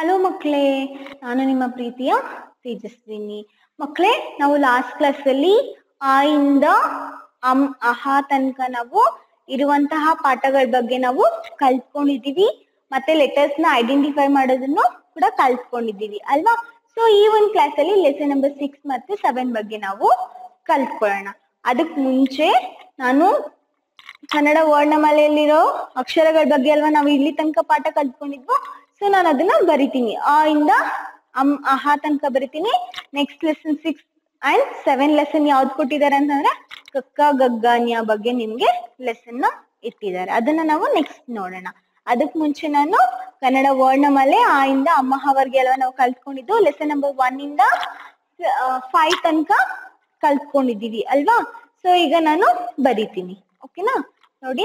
hello ಮಕ್ಕಳೇ ನಾನು ನಿಮ್ಮ ಪ್ರೀತಿಯ ತೇಜಸ್ವಿನಿ ಮಕ್ಕಳೇ ನಾವು ಲಾಸ್ಟ್ ಕ್ಲಾಸಲ್ಲಿ ಆ ಇಂದ ಅಮ್ ಅಹ ತನಕ ನಾವು ಇರುವಂತಹ ಪಾಠಗಳ ಬಗ್ಗೆ ನಾವು ಕಲ್ತ್ಕೊಂಡಿದೀವಿ ಮತ್ತೆ ಲೆಟರ್ಸ್ ನ ಐಡೆಂಟಿಫೈ ಮಾಡೋದನ್ನು ಕೂಡ ಕಲ್ತ್ಕೊಂಡಿದೀವಿ ಅಲ್ವಾ ಸೊ ಈ ಒಂದು ಕ್ಲಾಸಲ್ಲಿ ಲೆಸನ್ ನಂಬರ್ ಸಿಕ್ಸ್ ಮತ್ತೆ ಸೆವೆನ್ ಬಗ್ಗೆ ನಾವು ಕಲ್ತ್ಕೊಳ್ಳೋಣ ಅದಕ್ಕೆ ಮುಂಚೆ ನಾನು ಕನ್ನಡ ವರ್ಣಮಾಲೆಯಲ್ಲಿರೋ ಅಕ್ಷರಗಳ ಬಗ್ಗೆ ಅಲ್ವಾ ನಾವು ಇಲ್ಲಿ ತನಕ ಪಾಠ ಕಲ್ತ್ಕೊಂಡಿದ್ವು ಸೊ ನಾನು ಅದನ್ನ ಬರಿತೀನಿ ಆ ಇಂದ ಅಮ್ ಅಹ ತನಕ ಬರಿತೀನಿ next lesson six and seven lesson ಯಾವ್ದು ಕೊಟ್ಟಿದ್ದಾರೆ ಅಂತಂದ್ರೆ ಕಕ್ಕ ಗಗ್ಗಾನ್ಯ ಬಗ್ಗೆ ನಿಮ್ಗೆ ಲೆಸನ್ ನ ಇಟ್ಟಿದ್ದಾರೆ ಅದನ್ನ ನಾವು ನೆಕ್ಸ್ಟ್ ನೋಡೋಣ ಅದಕ್ ಮುಂಚೆ ನಾನು ಕನ್ನಡ ವರ್ಣಮಾಲೆ ಆ ಇಂದ ಅಮ್ಮಹವರ್ಗೆ ಅಲ್ವಾ ನಾವು ಕಲ್ತ್ಕೊಂಡಿದ್ದು ಲೆಸನ್ ನಂಬರ್ ಒನ್ ಇಂದ ಫೈವ್ ತನಕ ಕಲ್ತ್ಕೊಂಡಿದೀವಿ ಅಲ್ವಾ ಸೊ ಈಗ ನಾನು ಬರಿತೀನಿ ಓಕೆನಾ ನೋಡಿ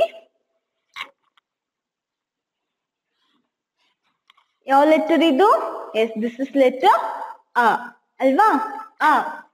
ಯಾವ ಲೆಟರ್ ಇದು ಎಸ್ ದಿಸ್ ಇಸ್ ಲೆಟರ್ ಅ ಅಲ್ವಾ ಅ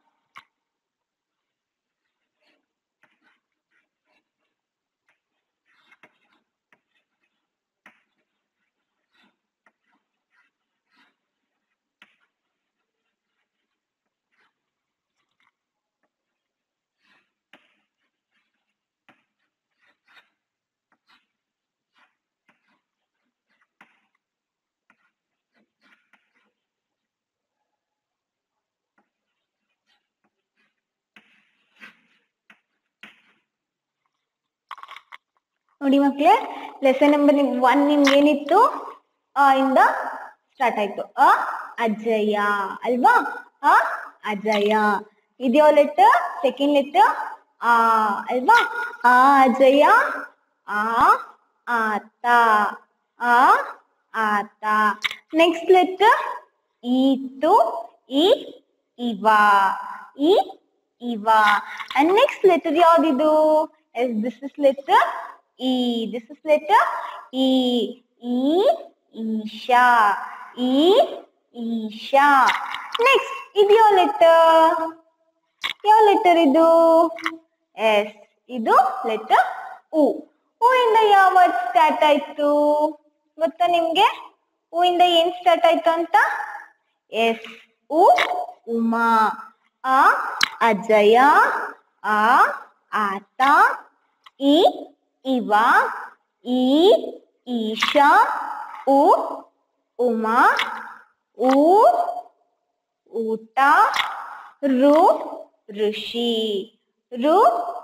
ನೋಡಿ ಮಕ್ಳೇ ಲೆಸನ್ ನಂಬರ್ ಒನ್ ನಿಮ್ಗೆ ಏನಿತ್ತು ಅ ಇಂದ ಸ್ಟಾರ್ಟ್ ಆಯ್ತು ಅ ಅಜಯ ಅಲ್ವಾ ಅ ಅಜಯ ಇದ್ಯಾವ ಲೆಟರ್ ಸೆಕೆಂಡ್ ಲೆಟರ್ ಆ ಅಲ್ವಾ ಆ ಅಜಯ ಆ ಆತ ಆ ಆತ ನೆಕ್ಸ್ಟ್ ಲೆಟರ್ ಈತು ಈ ಇವ ಈ ಇವ ಅಂಡ್ ನೆಕ್ಸ್ಟ್ ಲೆಟರ್ ಯಾವ್ದಿದು ಎಸ್ ದಿಸ್ ಇಸ್ ಲೆಟರ್ ಈ ದಿಸ್ ಇಸ್ ಲೆಟರ್ ಈ ಈ ಈಶಾ ಈ ಈಶಾ ನೆಕ್ಸ್ಟ್ ಇದು ಯಾವ ಲೆಟರ್ ಯಾವ ಲೆಟರ್ ಇದು ಎಸ್ ಇದು ಲೆಟರ್ ಉ ಹೂ ಇಂದ ಯಾವ ವರ್ಡ್ ಸ್ಟಾರ್ಟ್ ಆಯ್ತು ಗೊತ್ತಾ ನಿಮ್ಗೆ ಹೂ ಇಂದ ಏನ್ ಸ್ಟಾರ್ಟ್ ಆಯ್ತು ಅಂತ ಎಸ್ ಉ ಉಮಾ ಆ ಅಜಯ ಆ ಆತ ಈ ಇವ ಈ ಈಶಾ ಉ ಉಮಾ ಉ ಊಟ ರು ಋಷಿ ರು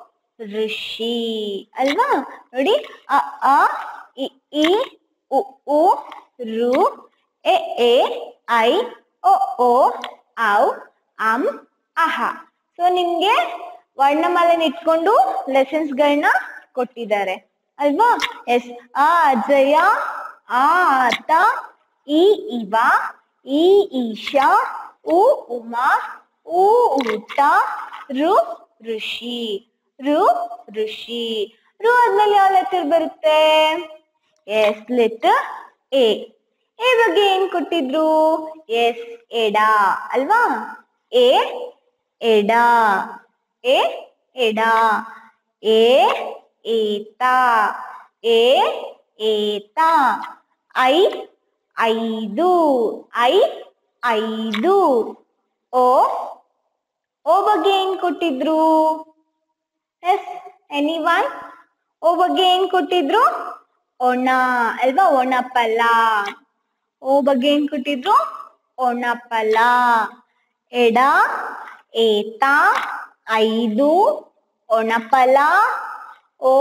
ಋಷಿ ಅಲ್ವಾ ನೋಡಿ ಅ ಆ ಇ ಈ ಉ ಉ ರು ಎ ಎ ಐ ಒ ಓ ಔ ಅಂ ಅಹ ಸೊ ನಿಮ್ಗೆ ವರ್ಣಮಾಲೆನ ಇಟ್ಕೊಂಡು ಲೆಸನ್ಸ್ಗಳನ್ನ ಕೊಟ್ಟಿದ್ದಾರೆ ಅಲ್ವಾ ಎಸ್ ಆ ಅಜಯ ಆ ಆತ ಈ ಇವ ಈ ಈಶಾ ಉ ಉಮಾ ಉ ಊಟ ರು ಋಷಿ ರು ಋಷಿ ರು ಆದ್ಮೇಲೆ ಯಾವ ಲೆಟರ್ ಬರುತ್ತೆ ಎಸ್ ಲೆಟರ್ ಎ ಎ ಬಗ್ಗೆ ಏನ್ ಕೊಟ್ಟಿದ್ರು ಎಸ್ ಎಡ ಅಲ್ವಾ ಎ ಎಡ ಎ ಎಡ ಎ ಏತ ಎ ಏತ ಐ ಐದು ಐ ಐದು ಓ ಓ ಬಗ್ಗೆ ಏನ್ ಕೊಟ್ಟಿದ್ರು ಎಸ್ ಎನಿ ಒನ್ ಓ ಬಗ್ಗೆ ಏನ್ ಕೊಟ್ಟಿದ್ರು ಒಣ ಅಲ್ವಾ ಒಣಪಲ ಓ ಬಗ್ಗೆ ಏನ್ ಕೊಟ್ಟಿದ್ರು ಒಣಪಲ ಎಡ ಏತ ಐದು ಒಣಪಲ ಓ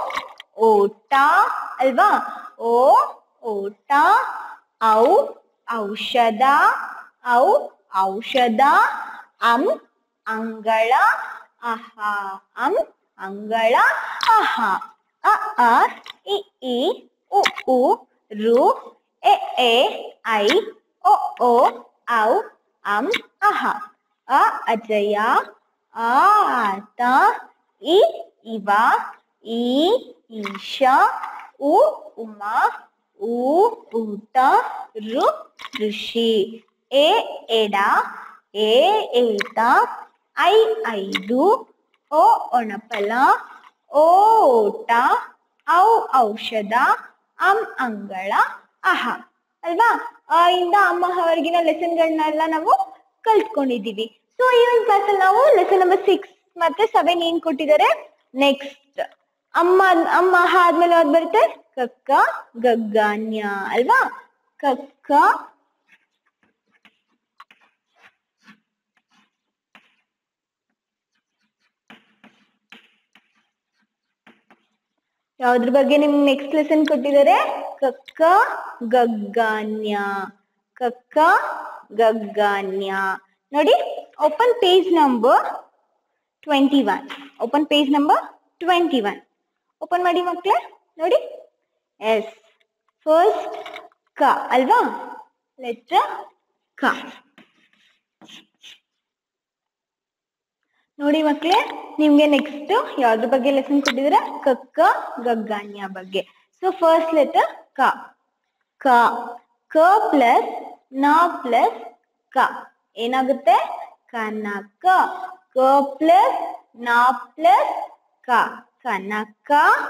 ಓಟ ಅಲ್ವಾ ಓ ಓಟ ಔ ಔಷಧ ಔ ಔಷಧ ಅಂ ಅಂಗಳ ಅಹ ಅಂ ಅಂಗಳ ಅಹ ಅ ಆ ಇ ಈ ಉ ಉ ರು ಎ ಎ ಐ ಒ ಓ ಔ ಅಂ ಅಹ ಅ ಅಜಯ ಆ ಆತ ಇ ಇವ ಈ ಈಶಾ ಉ ಉಮಾ ಉ ಊಟ ರು ಋಷಿ ಎ ಎಡ ಎ ಏತ ಐ ಐದು ಓ ಒಣಪಲ ಓ ಓಟ ಔ ಔಷಧ ಅಂ ಅಂಗಳ ಅಹ ಅಲ್ವಾ ಆ ಇಂದ ಅಮ್ಮ ಅವರಿಗಿನ ಲೆಸನ್ಗಳನ್ನೆಲ್ಲ ನಾವು ಕಲ್ತ್ಕೊಂಡಿದೀವಿ ಸೊ ಈ ಒಂದು ಕ್ಲಾಸಲ್ಲಿ ನಾವು ಲೆಸನ್ ನಂಬರ್ ಸಿಕ್ಸ್ ಮತ್ತೆ ಸೆವೆನ್ ಏನ್ ಕೊಟ್ಟಿದ್ದಾರೆ ನೆಕ್ಸ್ಟ್ ಅಮ್ಮ ಅಮ್ಮ ಹ ಆದ್ಮೇಲೆ ಯಾವ್ದು ಬರುತ್ತೆ ಕಕ್ಕ ಗಗ್ಗಾನ್ಯ ಅಲ್ವಾ ಕಕ್ಕ ಯಾವ್ದ್ರ ಬಗ್ಗೆ ನಿಮ್ಗೆ ನೆಕ್ಸ್ಟ್ ಲೆಸನ್ ಕೊಟ್ಟಿದ್ದಾರೆ ಕಕ್ಕ ಗಗ್ಗಾನ್ಯ ಕಕ್ಕ ಗಗ್ಗಾನ್ಯ ನೋಡಿ open page number twenty one open page number twenty one open ಮಾಡಿ ಮಕ್ಕಳೇ ನೋಡಿ ಎಸ್ ಫಸ್ಟ್ ಕ ಅಲ್ವಾ ಲೆಟರ್ ಕ ನೋಡಿ ಮಕ್ಕಳೇ ನಿಮ್ಗೆ ನೆಕ್ಸ್ಟ್ ಯಾವ್ದ್ರ ಬಗ್ಗೆ ಲೆಸನ್ ಕೊಟ್ಟಿದ್ದೀರಾ ಕಕ್ಕ ಗಗ್ಗಾನ್ಯ ಬಗ್ಗೆ ಸೊ ಫಸ್ಟ್ ಲೆಟರ್ ಕ ಕ ಕ ಪ್ಲಸ್ ನ ಪ್ಲಸ್ ಕ ಏನಾಗುತ್ತೆ ಕನಕ ಕ ಪ್ಲಸ್ ನ ಪ್ಲಸ್ ಕ ಕನಕ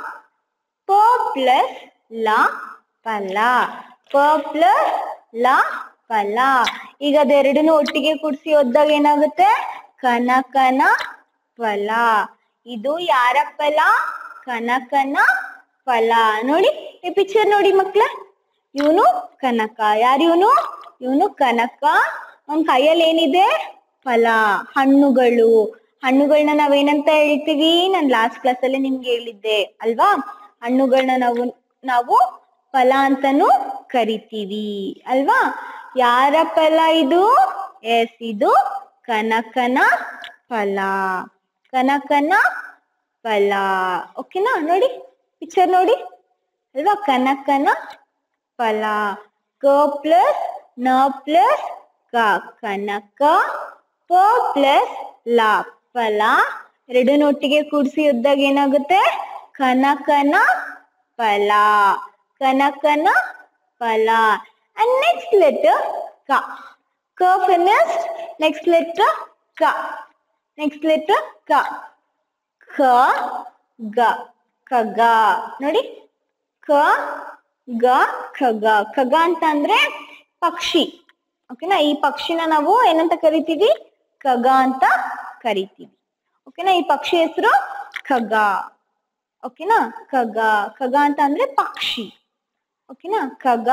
ಪ ಪ್ಲಸ್ ಲ ಫಲ ಪ ಪ್ಲಸ್ ಲ ಫಲ ಈಗ ಅದೆರಡನ್ನು ಒಟ್ಟಿಗೆ ಕೂಡಿಸಿ ಓದಿದಾಗ ಏನಾಗುತ್ತೆ ಕನಕನ ಫಲ ಇದು ಯಾರ ಫಲ ಕನಕನ ಫಲ ನೋಡಿ ಈ ಪಿಕ್ಚರ್ ನೋಡಿ ಮಕ್ಳ ಇವನು ಕನಕ ಯಾರು ಇವನು ಇವನು ಕನಕ ಅವನ್ ಕೈಯಲ್ಲಿ ಏನಿದೆ ಫಲ ಹಣ್ಣುಗಳು ಹಣ್ಣುಗಳನ್ನ ನಾವೇನಂತ ಹೇಳ್ತೀವಿ ನಾನು ಲಾಸ್ಟ್ ಕ್ಲಾಸ್ ಅಲ್ಲಿ ನಿಮ್ಗೆ ಹೇಳಿದ್ದೆ ಅಲ್ವಾ ಹಣ್ಣುಗಳನ್ನ ನಾವು ನಾವು ಫಲ ಅಂತಾನು ಕರಿತೀವಿ ಅಲ್ವಾ ಯಾರ ಫಲ ಇದು ಎಸ್ ಇದು ಕನಕನ ಫಲ ಕನಕನ ಫಲ ಓಕೆನಾ ನೋಡಿ ಪಿಕ್ಚರ್ ನೋಡಿ ಅಲ್ವಾ ಕನಕನ ಫಲ ಕ ಪ್ಲಸ್ ನ ಪ್ಲಸ್ ಕ ಕನಕ ಪ ಪ್ಲಸ್ ಲ ಫಲ ಎರಡನ್ನೊಟ್ಟಿಗೆ ಒಟ್ಟಿಗೆ ಕೂಡಿಸಿ ಇದ್ದಾಗ ಏನಾಗುತ್ತೆ ಕನಕನ ಫಲ ಕನಕನ ಫಲ ಅಂಡ್ ನೆಕ್ಸ್ಟ್ ಲೆಟರ್ ಕ ಕ ಫಿನಿಶ್ಡ್ ನೆಕ್ಸ್ಟ್ ಲೆಟರ್ ಕ ನೆಕ್ಸ್ಟ್ ಲೆಟರ್ ಕ ಖ ಗ ಖಗ ನೋಡಿ ಕ ಗ ಖಗ ಖಗ ಅಂತ ಅಂದ್ರೆ ಪಕ್ಷಿ ಓಕೆನಾ ಈ ಪಕ್ಷಿನ ನಾವು ಏನಂತ ಕರಿತೀವಿ ಖಗ ಅಂತ ಕರಿತೀವಿ ಓಕೆನಾ ಈ ಪಕ್ಷಿ ಹೆಸರು ಖಗ ಓಕೆನಾ ಖಗ ಖಗ ಅಂತ ಅಂದ್ರೆ ಪಕ್ಷಿ ಓಕೆನಾ ಖಗ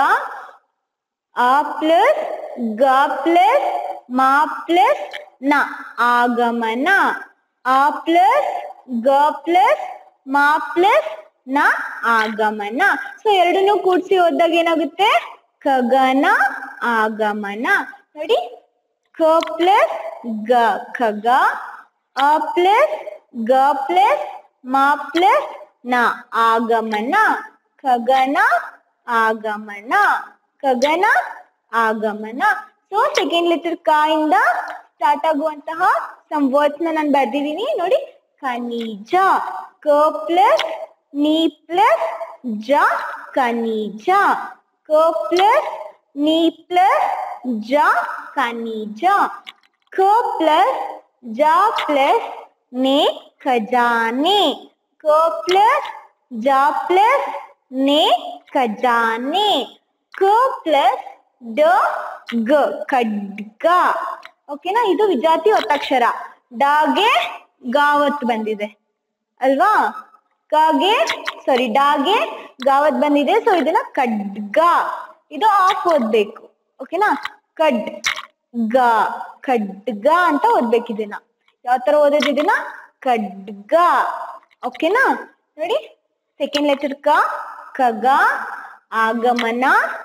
ಆ ಪ್ಲಸ್ ಗ ಪ್ಲಸ್ ಮಾ ಪ್ಲಸ್ ನ ಆಗಮನ ಆ ಪ್ಲಸ್ ಗ ಪ್ಲಸ್ ಮಾ ಪ್ಲಸ್ ನ ಆಗಮನ ಸೊ ಎರಡನ್ನೂ ಕೂಡಿಸಿ ಓದಿದಾಗ ಏನಾಗುತ್ತೆ ಖಗನ ಆಗಮನ ನೋಡಿ ಕ ಪ್ಲಸ್ ಗ ಖಗ ಅ ಪ್ಲಸ್ ಗ ಪ್ಲಸ್ ಮಾ ಪ್ಲಸ್ ನ ಆಗಮನ ಖಗನ ಆಗಮನ ಖಗನ ಆಗಮನ ಸೊ ಸೆಕೆಂಡ್ ಲೆಟರ್ ಕ ಇಂದ ಸ್ಟಾರ್ಟ್ ಆಗುವಂತಹ ಸಮ್ ವರ್ಡ್ಸ್ ನ ನಾನು ಬರ್ದಿದ್ದೀನಿ ನೋಡಿ ಖನಿಜ ಕ ಪ್ಲಸ್ ನಿ ಪ್ಲಸ್ ಜ ಖನಿಜ ಕ ಪ್ಲಸ್ ನಿ ಪ್ಲಸ್ ಜ ಖನಿಜ ಕ ಪ್ಲಸ್ ಜ ಪ್ಲಸ್ ನೆ ಖಜಾನೆ ಕ ಪ್ಲಸ್ ಜ ಪ್ಲಸ್ ನೆ ಖಜಾನೆ ಕ ಪ್ಲಸ್ ಡ ಗ ಖಡ್ಗ ಓಕೆನಾ ಇದು ವಿಜಾತಿ ಒತ್ತಕ್ಷರ ಡಾಗೆ ಗಾವತ್ ಬಂದಿದೆ ಅಲ್ವಾ ಕಾಗೆ ಸಾರಿ ಡಾಗೆ ಗಾವತ್ ಬಂದಿದೆ ಸೊ ಇದನ್ನ ಖಡ್ಗ ಇದು ಆಫ್ ಓದ್ಬೇಕು ಓಕೆನಾ ಖಡ್ ಗ ಖಡ್ಗ ಅಂತ ಓದ್ಬೇಕು ಇದನ್ನ ಯಾವ ತರ ಓದೋದು ಇದನ್ನ ಖಡ್ಗ ಓಕೆನಾ ನೋಡಿ ಸೆಕೆಂಡ್ ಲೆಟರ್ ಕ ಖಗ ಆಗಮನ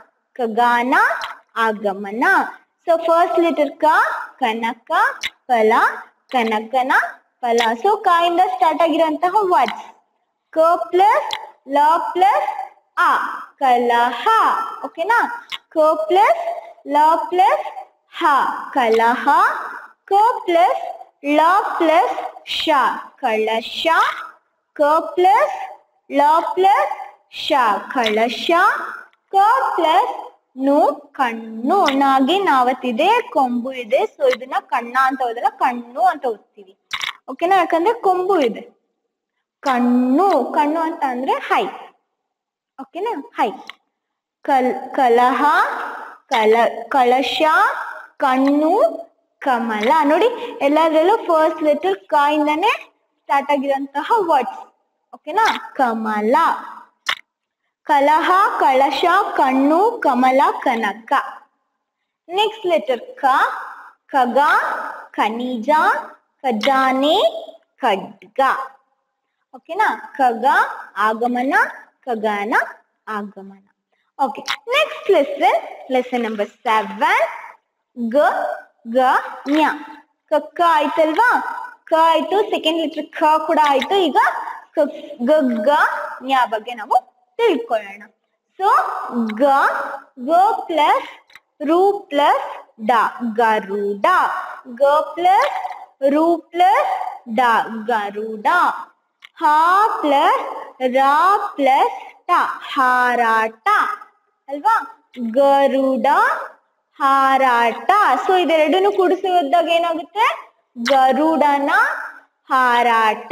ಖಗಾನ ಆಗಮನ ಸೊ ಫಸ್ಟ್ ಲೆಟರ್ ಕ ಕನಕ ಫಲ ಕನಕನ ಫಲ ಸೊ ಕ ಇಂದ ಸ್ಟಾರ್ಟ್ ಆಗಿರುವಂತಹ ವರ್ಡ್ಸ್ ಕ ಪ್ಲಸ್ ಲ ಪ್ಲಸ್ ಆ ಕಲಹ ಓಕೆನಾ ಕ ಪ್ಲಸ್ ಲ ಪ್ಲಸ್ ಹ ಕಲಹ ಕ ಪ್ಲಸ್ ಲ ಪ್ಲಸ್ ಶ ಕಳಶ ಕ ಪ್ಲಸ್ ಲ ಪ್ಲಸ್ ಶ ಕಳಶ ಕ ಪ್ಲಸ್ ನು ಕಣ್ಣು ನಾಗೆ ನಾವತ್ತಿದೆ ಕೊಂಬು ಇದೆ ಸೊ ಇದನ್ನ ಕಣ್ಣ ಅಂತ ಓದಲ್ಲ ಕಣ್ಣು ಅಂತ ಓದ್ತೀವಿ ಓಕೆನಾ ಯಾಕಂದ್ರೆ ಕೊಂಬು ಇದೆ ಕಣ್ಣು ಕಣ್ಣು ಅಂತ ಅಂದ್ರೆ ಹೈ ಓಕೆನಾ ಹೈ ಕಲ್ ಕಲಹ ಕಲ ಕಳಶ ಕಣ್ಣು ಕಮಲ ನೋಡಿ ಎಲ್ಲದರಲ್ಲೂ ಫಸ್ಟ್ ಲೆಟರ್ ಕ ಇಂದಾನೆ ಸ್ಟಾರ್ಟ್ ಆಗಿರೋಂತಹ ವರ್ಡ್ಸ್ ಓಕೆನಾ ಕಮಲ ಕಲಹ ಕಳಶ ಕಣ್ಣು ಕಮಲ ಕನಕ ನೆಕ್ಸ್ಟ್ ಲೆಟರ್ ಕ ಖಗ ಖನಿಜ ಖಜಾನೆ ಖಡ್ಗ ಓಕೆನಾ ಖಗ ಆಗಮನ ಖಗಾನ ಆಗಮನ okay next lesson lesson number seven ಗ ಗ ನ್ಯ ಕಕ್ಕ ಆಯ್ತಲ್ವಾ ಕ ಆಯ್ತು ಸೆಕೆಂಡ್ ಲೆಟರ್ ಖ ಕೂಡ ಆಯ್ತು ಈಗ ಕ- ಗ ಗ ನ್ಯ ಬಗ್ಗೆ ನಾವು ತಿಳ್ಕೊಳ್ಳೋಣ ಸೊ ಗ ಗ ಪ್ಲಸ್ ರು ಪ್ಲಸ್ ಡ ಗರುಡ ಗ ಪ್ಲಸ್ ರು ಪ್ಲಸ್ ಡ ಗರುಡ ಹ ಪ್ಲಸ್ ರ ಪ್ಲಸ್ ಟ ಹಾರಾಟ ಅಲ್ವಾ ಗರುಡ ಹಾರಾಟ ಸೊ ಇದೆರಡನ್ನು ಕೂಡಿಸಿದಾಗ ಏನಾಗುತ್ತೆ ಗರುಡನ ಹಾರಾಟ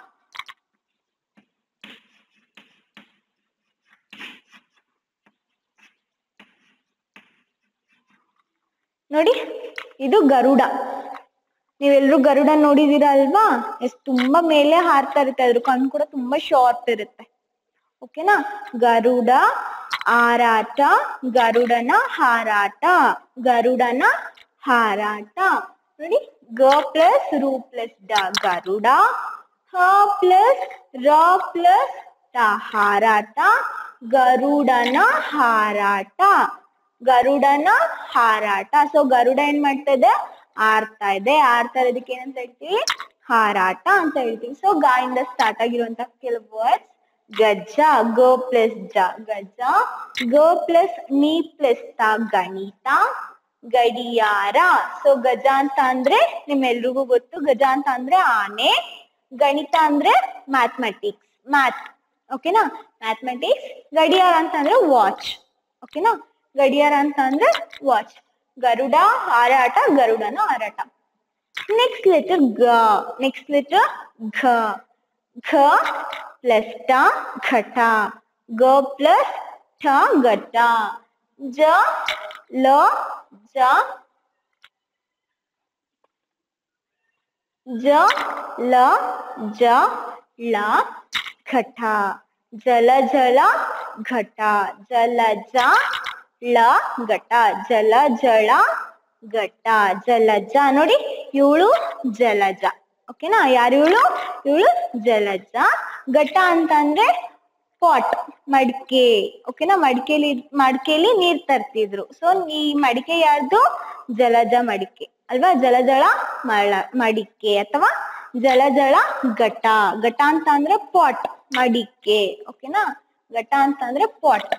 ನೋಡಿ ಇದು ಗರುಡ ನೀವೆಲ್ರೂ ಗರುಡ ನೋಡಿದೀರ ಅಲ್ವಾ ಎಷ್ಟು ತುಂಬಾ ಮೇಲೆ ಹಾರ್ತಾ ಇರುತ್ತೆ ಅದ್ರ ಕಣ್ಣು ಕೂಡ ತುಂಬಾ ಶಾರ್ಪ್ ಇರುತ್ತೆ ಓಕೆನಾ ಗರುಡ ಹಾರಾಟ ಗರುಡನ ಹಾರಾಟ ಗರುಡನ ಹಾರಾಟ ನೋಡಿ ಗ ಪ್ಲಸ್ ರು ಪ್ಲಸ್ ಡ ಗರುಡ ಹ ಪ್ಲಸ್ ರ ಪ್ಲಸ್ ಟ ಹಾರಾಟ ಗರುಡನ ಹಾರಾಟ ಗರುಡನ ಹಾರಾಟ ಸೊ ಗರುಡ ಏನ್ ಮಾಡ್ತಾ ಇದೆ ಆರ್ತಾ ಇದೆ ಆರ್ತಾ ಇರೋದಕ್ಕೆ ಏನಂತ ಹೇಳ್ತೀವಿ ಹಾರಾಟ ಅಂತ ಹೇಳ್ತೀವಿ ಸೊ ಗ ಇಂದ ಸ್ಟಾರ್ಟ್ ಆಗಿರುವಂತ ಕೆಲವು ವರ್ಡ್ಸ್ ಗಜ್ಜ ಗ ಪ್ಲಸ್ ಜ ಗಜ್ಜ ಗ ಪ್ಲಸ್ ನೀ ಪ್ಲಸ್ ತ ಗಣಿತ ಗಡಿಯಾರ ಸೊ ಗಜ ಅಂತ ಅಂದ್ರೆ ನಿಮ್ಮೆಲ್ರಿಗೂ ಗೊತ್ತು ಗಜ ಅಂತ ಅಂದ್ರೆ ಆನೆ ಗಣಿತ ಅಂದ್ರೆ ಮ್ಯಾಥಮೆಟಿಕ್ಸ್ ಮ್ಯಾಥ್ ಓಕೆನಾ ಮ್ಯಾಥಮೆಟಿಕ್ಸ್ ಗಡಿಯಾರ ಅಂತ ಅಂದ್ರೆ ವಾಚ್ ಓಕೆನಾ ಗಡಿಯಾರ ಅಂತ ಅಂದ್ರೆ ವಾಚ್ ಗರುಡ ಹಾರಾಟ ಗರುಡನ ಹಾರಾಟ ನೆಕ್ಸ್ಟ್ ಲೆಟರ್ ಗ ನೆಕ್ಸ್ಟ್ ಲೆಟರ್ ಘ ಘ ಪ್ಲಸ್ ಟ ಘಟ ಗ ಪ್ಲಸ್ ಠ ಘಟ ಜ ಲ ಜ ಜ ಲ ಜ ಳ ಘಟ ಜಲ ಜಲ ಘಟ ಜಲಜ ಳ ಘಟ ಜಲ ಜಳ ಘಟ ಜಲಜ ನೋಡಿ ಇವಳು ಜಲಜ ಓಕೆನಾ ಯಾರು ಇವಳು ಇವಳು ಜಲಜ ಘಟ ಅಂತ ಅಂದ್ರೆ ಪಾಟ್ ಮಡಿಕೆ ಓಕೆನಾ ಮಡಿಕೆಲಿ ಮಡಿಕೆಲಿ ನೀರ್ ತರ್ತಿದ್ರು ಸೊ ಈ ಮಡಿಕೆ ಯಾರ್ದು ಜಲಜ ಮಡಿಕೆ ಅಲ್ವಾ ಜಲಜಳ ಮಳ ಮಡಿಕೆ ಅಥವಾ ಜಲಜಳ ಘಟ ಘಟ ಅಂತ ಅಂದ್ರೆ ಪಾಟ್ ಮಡಿಕೆ ಓಕೆನಾ ಘಟ ಅಂತ ಅಂದ್ರೆ ಪಾಟ್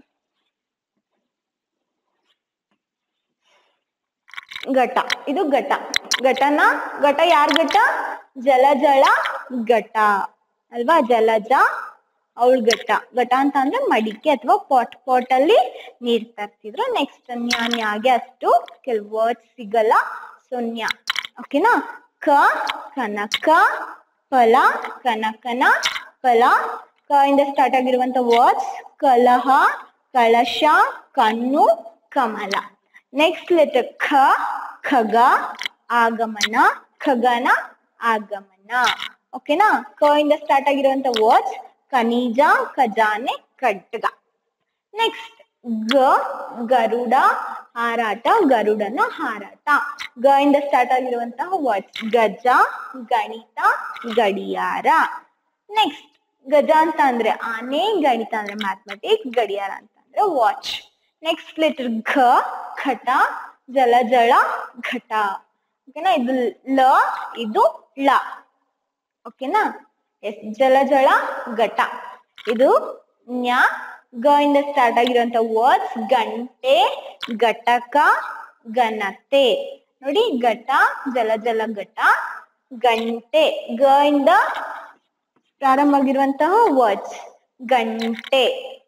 ಘಟ ಇದು ಘಟ ಘಟನ ಘಟ ಯಾರ್ ಘಟ ಜಲಜಳ ಘಟ ಅಲ್ವಾ ಜಲಜ ಅವಳ ಘಟ ಘಟ ಅಂತ ಅಂದ್ರೆ ಮಡಿಕೆ ಅಥವಾ ಪಾಟ್ ಪಾಟ್ ಅಲ್ಲಿ ನೀರ್ ತರ್ತಿದ್ರು ನೆಕ್ಸ್ಟ್ ನ್ಯಾ ನ್ಯಾಗೆ ಅಷ್ಟು ಕೆಲವು ವರ್ಡ್ಸ್ ಸಿಗಲ್ಲ ಸೊ ನ್ಯಾ ಓಕೆನಾ ಕ ಕನಕ ಫಲ ಕನಕನ ಫಲ ಕ ಇಂದ ಸ್ಟಾರ್ಟ್ ಆಗಿರುವಂತ ವರ್ಡ್ಸ್ ಕಲಹ ಕಳಶ ಕಣ್ಣು ಕಮಲ ನೆಕ್ಸ್ಟ್ ಲೆಟರ್ ಖ ಖಗ ಆಗಮನ ಖಗನ ಆಗಮನ ಓಕೆನಾ ಕ ಇಂದ ಸ್ಟಾರ್ಟ್ ಆಗಿರುವಂತ ವರ್ಡ್ಸ್ ಖನಿಜ ಖಜಾನೆ ಖಡ್ಗ ನೆಕ್ಸ್ಟ್ ಗ ಗರುಡ ಹಾರಾಟ ಗರುಡನ ಹಾರಾಟ ಗ ಇಂದ ಸ್ಟಾರ್ಟ್ ಆಗಿರುವಂತಹ ವರ್ಡ್ಸ್ ಗಜ ಗಣಿತ ಗಡಿಯಾರ ನೆಕ್ಸ್ಟ್ ಗಜ ಅಂತ ಅಂದ್ರೆ ಆನೆ ಗಣಿತ ಅಂದ್ರೆ ಮ್ಯಾಥಮೆಟಿಕ್ಸ್ ಗಡಿಯಾರ ಅಂತ ಅಂದ್ರೆ ವಾಚ್ ನೆಕ್ಸ್ಟ್ ಲೆಟರ್ ಘ ಘಟ ಜಲಜಳ ಘಟ ಓಕೆನಾ ಇದು ಲ ಇದು ಳ ಓಕೆನಾ ಎಸ್ ಜಲಜಳ ಘಟ ಇದು ನ್ಯ ಗ ಇಂದ ಸ್ಟಾರ್ಟ್ ಆಗಿರುವಂತ ವರ್ಡ್ಸ್ ಗಂಟೆ ಘಟಕ ಘನತೆ ನೋಡಿ ಘಟ ಜಲಜಲ ಘಟ ಗಂಟೆ ಗ ಇಂದ ಪ್ರಾರಂಭ ಆಗಿರುವಂತಹ ವರ್ಡ್ಸ್ ಗಂಟೆ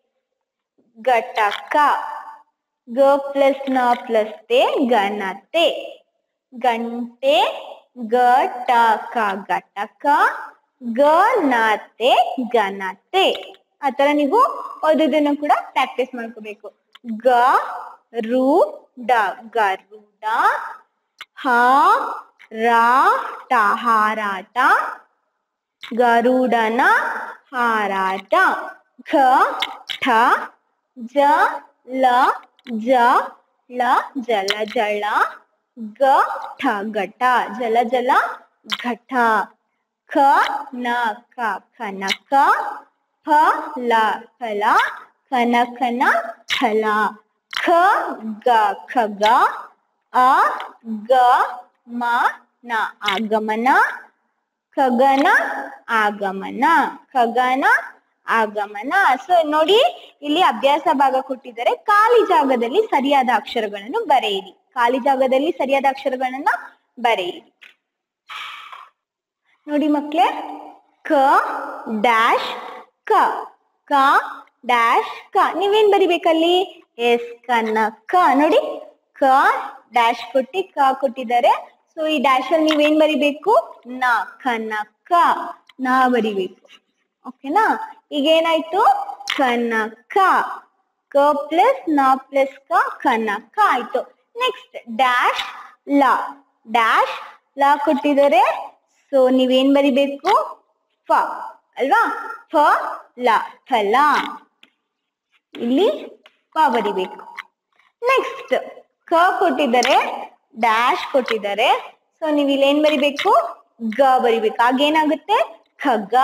ಘಟಕ ಗ ಪ್ಲಸ್ ನ ಪ್ಲಸ್ ತೆ ಘನತೆ ಗಂಟೆ ಘಟಕ ಘಟಕ ಗಣತೆ ಘನತೆ ಆ ತರ ನೀವು ಓದೋದನ್ನ ಕೂಡ ಪ್ರಾಕ್ಟೀಸ್ ಮಾಡ್ಕೋಬೇಕು ಗ ರು ಡ ಗರುಡ ಹ ರಾ ಟ ಹಾರಾಟ ಗರುಡನ ಹಾರಾಟ ಘ ಠ ಜ ಲ ಜ ಳ ಜಲ ಜಳ ಗ ಠ ಘಟ ಜಲ ಜಲ ಘಟ ಖ ನ ಕ ಕನಕ ಫ ಲ ಫಲ ಕನಕನ ಫಲ ಖ ಗ ಖಗ ಅ ಗ ಮ ನ ಆಗಮನ ಖಗನ ಆಗಮನ ಖಗನ ಆಗಮನ ಸೊ ನೋಡಿ ಇಲ್ಲಿ ಅಭ್ಯಾಸ ಭಾಗ ಕೊಟ್ಟಿದ್ದಾರೆ ಖಾಲಿ ಜಾಗದಲ್ಲಿ ಸರಿಯಾದ ಅಕ್ಷರಗಳನ್ನು ಬರೆಯಿರಿ ಖಾಲಿ ಜಾಗದಲ್ಲಿ ಸರಿಯಾದ ಅಕ್ಷರಗಳನ್ನ ಬರೆಯಿರಿ ನೋಡಿ ಮಕ್ಳೇ ಕ ಡ್ಯಾಶ್ ಕ ಕ ಡ್ಯಾಶ್ ಕ ನೀವೇನ್ ಬರಿಬೇಕಲ್ಲಿ ಎಸ್ ಕನಕ ನೋಡಿ ಕ ಡ್ಯಾಶ್ ಕೊಟ್ಟಿ ಕ ಕೊಟ್ಟಿದ್ದಾರೆ ಸೊ ಈ ಡ್ಯಾಶ್ ಅಲ್ಲಿ ನೀವೇನ್ ಬರಿಬೇಕು ನ ಕನಕ ನಾ ಬರಿಬೇಕು ಓಕೆನಾ ಈಗ ಏನಾಯ್ತು ಕನಕ ಕ ಪ್ಲಸ್ ನ ಪ್ಲಸ್ ಕ ಕನಕ ಆಯ್ತು ನೆಕ್ಸ್ಟ್ ಡ್ಯಾಶ್ ಲ ಡ್ಯಾಶ್ ಲ ಕೊಟ್ಟಿದ್ದಾರೆ ಸೊ ನೀವೇನ್ ಬರಿಬೇಕು ಫ ಅಲ್ವಾ ಫ ಲ ಫಲ ಇಲ್ಲಿ ಪ ಬರಿಬೇಕು ನೆಕ್ಸ್ಟ್ ಕ ಕೊಟ್ಟಿದ್ದಾರೆ ಡ್ಯಾಶ್ ಕೊಟ್ಟಿದ್ದಾರೆ ಸೊ ನೀವು ಇಲ್ಲಿ ಏನ್ ಬರಿಬೇಕು ಗ ಬರಿಬೇಕು ಆಗ ಏನಾಗುತ್ತೆ ಖಗ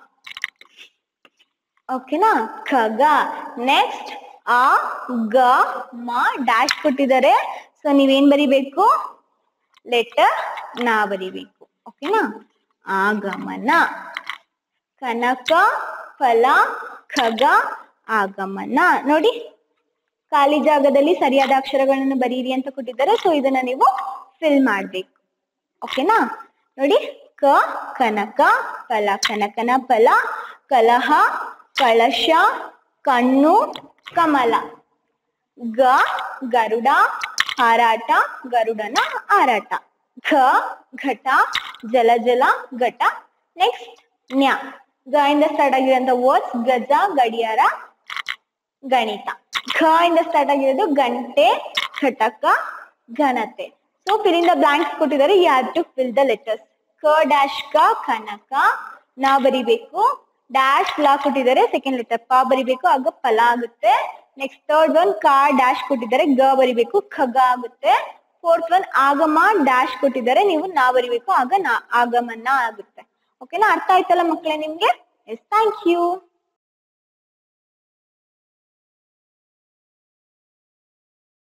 ಓಕೆನಾ ಖಗ ನೆಕ್ಸ್ಟ್ ಆ ಗ ಮ ಡ್ಯಾಶ್ ಕೊಟ್ಟಿದ್ದಾರೆ ಸೊ ನೀವೇನ್ ಬರಿಬೇಕು ಲೆಟರ್ ನಾ ಬರಿಬೇಕು ಓಕೆನಾ ಆಗಮನ ಕನಕ ಫಲ ಖಗ ಆಗಮನ ನೋಡಿ ಖಾಲಿ ಜಾಗದಲ್ಲಿ ಸರಿಯಾದ ಅಕ್ಷರಗಳನ್ನು ಬರೀರಿ ಅಂತ ಕೊಟ್ಟಿದ್ದಾರೆ ಸೊ ಇದನ್ನ ನೀವು ಫಿಲ್ ಮಾಡ್ಬೇಕು ಓಕೆನಾ ನೋಡಿ ಕ ಕನಕ ಫಲ ಕನಕನ ಫಲ ಕಲಹ ಕಳಶ ಕಣ್ಣು ಕಮಲ ಗ ಗರುಡ ಹಾರಾಟ ಗರುಡನ ಹಾರಾಟ ಘ ಘಟ ಜಲ ಜಲ ಘಟ ನೆಕ್ಸ್ಟ್ ನ್ಯ ಗ ಇಂದ ಸ್ಟಾರ್ಟ್ ಆಗಿರೋಂಥ ವರ್ಡ್ಸ್ ಗಜ ಗಡಿಯಾರ ಗಣಿತ ಘ ಇಂದ ಸ್ಟಾರ್ಟ್ ಆಗಿರೋದು ಗಂಟೆ ಘಟಕ ಘನತೆ so fill in the blanks ಕೊಟ್ಟಿದ್ದಾರೆ you have to fill the letters ಕ ಡ್ಯಾಶ್ ಕ ಕನಕ ನಾ ಬರಿಬೇಕು ಡ್ಯಾಶ್ ಲಾ ಕೊಟ್ಟಿದ್ದಾರೆ ಸೆಕೆಂಡ್ ಲೆಟರ್ ಪ ಬರಿಬೇಕು ಆಗ ಫಲ ಆಗುತ್ತೆ ನೆಕ್ಸ್ಟ್ ಥರ್ಡ್ ಒನ್ ಕ ಡ್ಯಾಶ್ ಕೊಟ್ಟಿದ್ದಾರೆ ಗ ಬರಿಬೇಕು ಖಗ ಆಗುತ್ತೆ ಫೋರ್ತ್ ಒನ್ ಆಗಮ ಡ್ಯಾಶ್ ಕೊಟ್ಟಿದ್ದಾರೆ ನೀವು ನಾ ಬರಿಬೇಕು ಆಗ ನಾ ಆಗಮನ ಆಗುತ್ತೆ ಓಕೆನಾ ಅರ್ಥ ಆಯ್ತಲ್ಲ ಮಕ್ಕಳೇ ನಿಮ್ಗೆ ಎಸ್ ಥ್ಯಾಂಕ್ ಯು